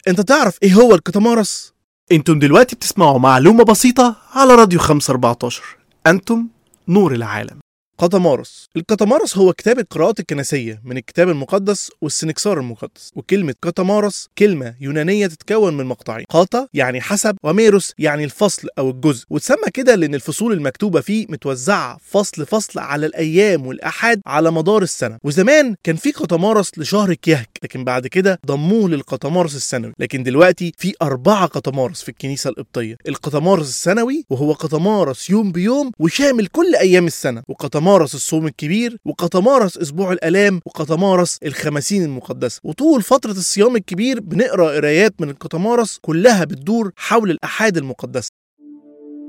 انت تعرف ايه هو الكتامارس؟ انتم دلوقتي بتسمعوا معلومة بسيطة على راديو 514 انتم نور العالم قطمارس القطمارس هو كتاب القراءات الكنسية من الكتاب المقدس والسنكسار المقدس وكلمة قطمارس كلمة يونانية تتكون من مقطعين قاطا يعني حسب وميروس يعني الفصل أو الجزء وتسمى كده لأن الفصول المكتوبة فيه متوزعة فصل فصل على الأيام والأحاد على مدار السنة وزمان كان في قطمارس لشهر كيهك لكن بعد كده ضموه للقطمارس السنوي لكن دلوقتي في أربعة قطمارس في الكنيسة القبطية القطمارس السنوي وهو قطمارس يوم بيوم وشامل كل أيام السنة وقطمارس الصوم الكبير وقطمارس أسبوع الآلام وقطمارس الخمسين المقدسة وطول فترة الصيام الكبير بنقرأ قرايات من القطمارس كلها بتدور حول الأحاد المقدسة